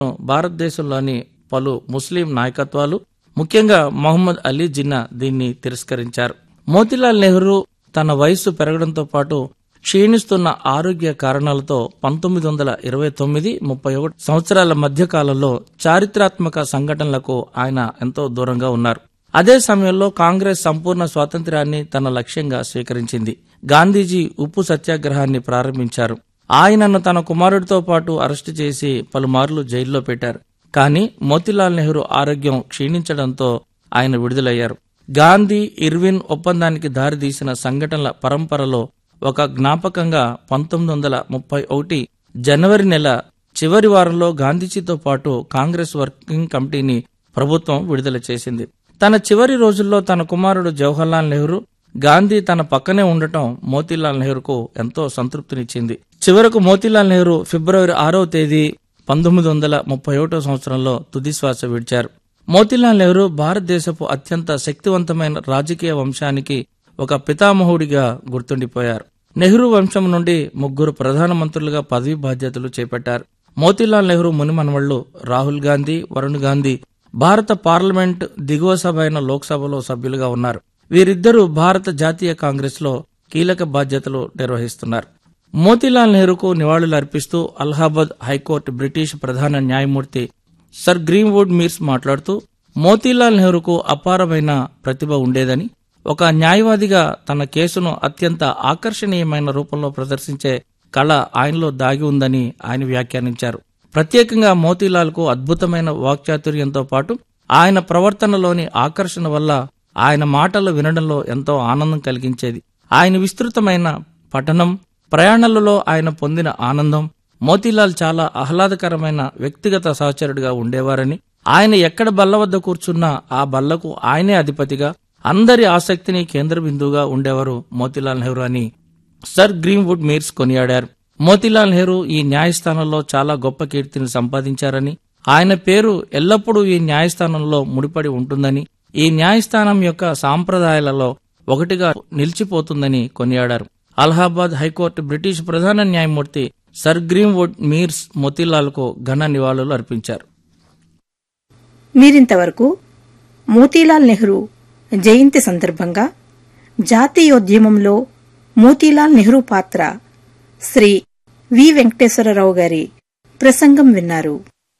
భారతదేశంలోని పలు ముస్లిం నాయకత్వాలు ముఖ్యంగా మొహమ్మద్ అలీ జిన్నా దీన్ని తిరస్కరించారు మోతీలాల్ నెహ్రూ తన వయస్సు పెరగడంతో పాటు క్షీణిస్తున్న ఆరోగ్య కారణాలతో పంతొమ్మిది వందల ఇరవై తొమ్మిది ముప్పై ఒకటి సంవత్సరాల మధ్య కాలంలో చారిత్రాత్మక సంఘటనలకు ఆయన ఎంతో దూరంగా ఉన్నారు అదే సమయంలో కాంగ్రెస్ సంపూర్ణ స్వాతంత్ర్యాన్ని తన లక్ష్యంగా స్వీకరించింది గాంధీజీ ఉప్పు సత్యాగ్రహాన్ని ప్రారంభించారు ఆయనను తన కుమారుడితో పాటు అరెస్టు చేసి పలుమార్లు జైల్లో పెట్టారు కానీ మోతీలాల్ నెహ్రూ ఆరోగ్యం క్షీణించడంతో ఆయన విడుదలయ్యారు గాంధీ ఇర్విన్ ఒప్పందానికి దారితీసిన సంఘటనల పరంపరలో ఒక జ్ఞాపకంగా పంతొమ్మిది వందల ముప్పై ఒకటి జనవరి నెల చివరి వారంలో గాంధీజీతో పాటు కాంగ్రెస్ వర్కింగ్ కమిటీని ప్రభుత్వం విడుదల చేసింది తన చివరి రోజుల్లో తన కుమారుడు జవహర్లాల్ నెహ్రూ గాంధీ తన పక్కనే ఉండటం మోతీలాల్ నెహ్రూకు ఎంతో సంతృప్తినిచ్చింది చివరకు మోతీలాల్ నెహ్రూ ఫిబ్రవరి ఆరవ తేదీ పంతొమ్మిది వందల ముప్పై ఒకటో సంవత్సరంలో తుదిశ్వాస విడిచారు మోతీలాల్ నెహ్రూ భారతదేశపు అత్యంత శక్తివంతమైన రాజకీయ వంశానికి ఒక పితామహుడిగా గుర్తుండిపోయారు నెహ్రూ వంశం నుండి ముగ్గురు ప్రధానమంత్రులుగా పదవి బాధ్యతలు చేపట్టారు మోతీలాల్ నెహ్రూ మునిమనవళ్లు రాహుల్ గాంధీ వరుణ్ గాంధీ భారత పార్లమెంట్ దిగువ సభ అయిన లోక్సభలో సభ్యులుగా ఉన్నారు వీరిద్దరూ భారత జాతీయ కాంగ్రెస్ లో కీలక బాధ్యతలు నిర్వహిస్తున్నారు మోతీలాల్ నెహ్రూకు నివాళులు అర్పిస్తూ అలహాబాద్ హైకోర్టు బ్రిటిష్ ప్రధాన న్యాయమూర్తి సర్ గ్రీన్వుడ్ మీర్స్ మాట్లాడుతూ మోతీలాల్ నెహ్రూకు అపారమైన ప్రతిభ ఉండేదని ఒక న్యాయవాదిగా తన కేసును అత్యంత ఆకర్షణీయమైన రూపంలో ప్రదర్శించే కళ ఆయనలో దాగి ఉందని ఆయన వ్యాఖ్యానించారు ప్రత్యేకంగా మోతీలాల్కు అద్భుతమైన వాక్చాతుర్యంతో పాటు ఆయన ప్రవర్తనలోని ఆకర్షణ వల్ల ఆయన మాటలు వినడంలో ఎంతో ఆనందం కలిగించేది ఆయన విస్తృతమైన పఠనం ప్రయాణాలలో ఆయన పొందిన ఆనందం మోతీలాల్ చాలా ఆహ్లాదకరమైన వ్యక్తిగత సహచరుడిగా ఉండేవారని ఆయన ఎక్కడ బల్ల వద్ద కూర్చున్నా ఆ బల్లకు ఆయనే అధిపతిగా అందరి ఆసక్తిని కేంద్ర బిందువుగా ఉండేవారు మోతీలాల్ నెహ్రూ అని సర్ గ్రీన్వుడ్ మీర్స్ కొనియాడారు మోతీలాల్ నెహ్రూ ఈ న్యాయస్థానంలో చాలా గొప్ప కీర్తిని సంపాదించారని ఆయన పేరు ఎల్లప్పుడూ ఈ న్యాయస్థానంలో ముడిపడి ఉంటుందని ఈ న్యాయస్థానం యొక్క సాంప్రదాయాలలో ఒకటిగా నిలిచిపోతుందని కొనియాడారు అలహాబాద్ హైకోర్టు బ్రిటిష్ ప్రధాన న్యాయమూర్తి సర్ గ్రీన్వుడ్ మీర్స్ మోతీలాల్కు ఘన నివాళులు అర్పించారు మీరింతవరకు మోతీలాల్ నెహ్రూ జయంతి సందర్భంగా జాతీయోద్యమంలో మోతీలాల్ నెహ్రూ పాత్ర శ్రీ వి వెంకటేశ్వరరావు గారి ప్రసంగం విన్నారు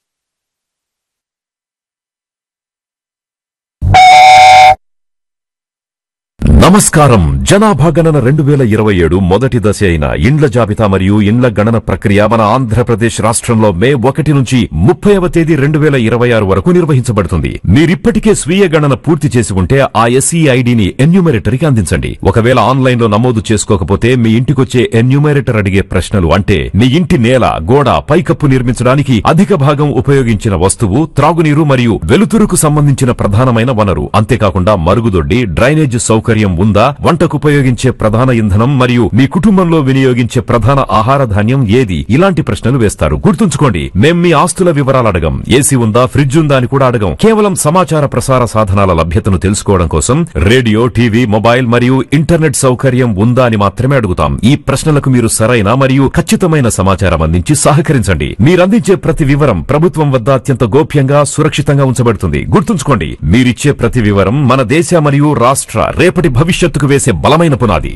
నమస్కారం జనాభా గణన రెండు వేల ఇరవై ఏడు మొదటి దశ అయిన ఇండ్ల జాబితా మరియు ఇండ్ల గణన ప్రక్రియ మన ఆంధ్రప్రదేశ్ రాష్ట్రంలో మే ఒకటి నుంచి ముప్పైవ తేదీ రెండు వేల ఇరవై ఆరు వరకు నిర్వహించబడుతుంది మీరిప్పటికే స్వీయ గణన పూర్తి చేసి ఉంటే ఆ ఎస్ఈ ఐడిని ఎన్యూమరేటర్కి అందించండి ఒకవేళ ఆన్లైన్ లో నమోదు చేసుకోకపోతే మీ ఇంటికొచ్చే ఎన్యూమరేటర్ అడిగే ప్రశ్నలు అంటే మీ ఇంటి నేల గోడ పైకప్పు నిర్మించడానికి అధిక భాగం ఉపయోగించిన వస్తువు త్రాగునీరు మరియు వెలుతురుకు సంబంధించిన ప్రధానమైన వనరు అంతేకాకుండా మరుగుదొడ్డి డ్రైనేజ్ సౌకర్యం ఉందా వంటకు ఉపయోగించే ప్రధాన ఇంధనం మరియు మీ కుటుంబంలో వినియోగించే ప్రధాన ఆహార ధాన్యం ఏది ఇలాంటి ప్రశ్నలు వేస్తారు గుర్తుంచుకోండి మేం మీ ఆస్తుల వివరాలు అడగం ఏసీ ఉందా ఫ్రిడ్జ్ ఉందా అని కూడా అడగం కేవలం సమాచార ప్రసార సాధనాల లభ్యతను తెలుసుకోవడం కోసం రేడియో టీవీ మొబైల్ మరియు ఇంటర్నెట్ సౌకర్యం ఉందా అని మాత్రమే అడుగుతాం ఈ ప్రశ్నలకు మీరు సరైన మరియు ఖచ్చితమైన సమాచారం అందించి సహకరించండి మీరందించే ప్రతి వివరం ప్రభుత్వం వద్ద అత్యంత గోప్యంగా సురక్షితంగా ఉంచబడుతుంది గుర్తుంచుకోండి మీరిచ్చే ప్రతి వివరం మన దేశ మరియు రాష్ట్ర రేపటి భవిష్యత్తుకు వేసే బలమైన పునాది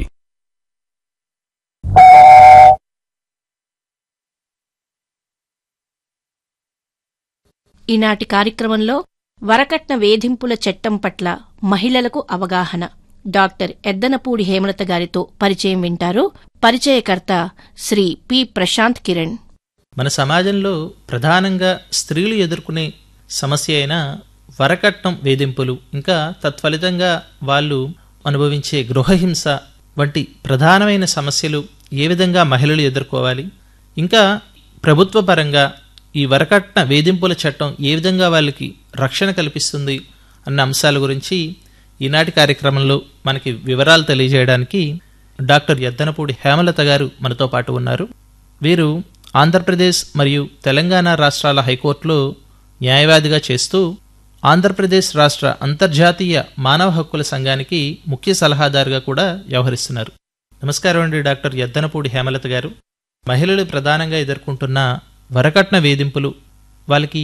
ఈనాటి కార్యక్రమంలో వరకట్న వేధింపుల చట్టం పట్ల మహిళలకు అవగాహన డాక్టర్ ఎద్దనపూడి హేమలత గారితో పరిచయం వింటారు పరిచయకర్త శ్రీ పి ప్రశాంత్ కిరణ్ మన సమాజంలో ప్రధానంగా స్త్రీలు ఎదుర్కొనే సమస్య అయిన వరకట్నం వేధింపులు ఇంకా తత్ఫలితంగా వాళ్ళు అనుభవించే గృహహింస వంటి ప్రధానమైన సమస్యలు ఏ విధంగా మహిళలు ఎదుర్కోవాలి ఇంకా ప్రభుత్వ పరంగా ఈ వరకట్న వేధింపుల చట్టం ఏ విధంగా వాళ్ళకి రక్షణ కల్పిస్తుంది అన్న అంశాల గురించి ఈనాటి కార్యక్రమంలో మనకి వివరాలు తెలియజేయడానికి డాక్టర్ ఎద్దనపూడి హేమలత గారు మనతో పాటు ఉన్నారు వీరు ఆంధ్రప్రదేశ్ మరియు తెలంగాణ రాష్ట్రాల హైకోర్టులో న్యాయవాదిగా చేస్తూ ఆంధ్రప్రదేశ్ రాష్ట్ర అంతర్జాతీయ మానవ హక్కుల సంఘానికి ముఖ్య సలహాదారుగా కూడా వ్యవహరిస్తున్నారు నమస్కారం అండి డాక్టర్ ఎద్దనపూడి హేమలత గారు మహిళలు ప్రధానంగా ఎదుర్కొంటున్న వరకట్న వేధింపులు వాళ్ళకి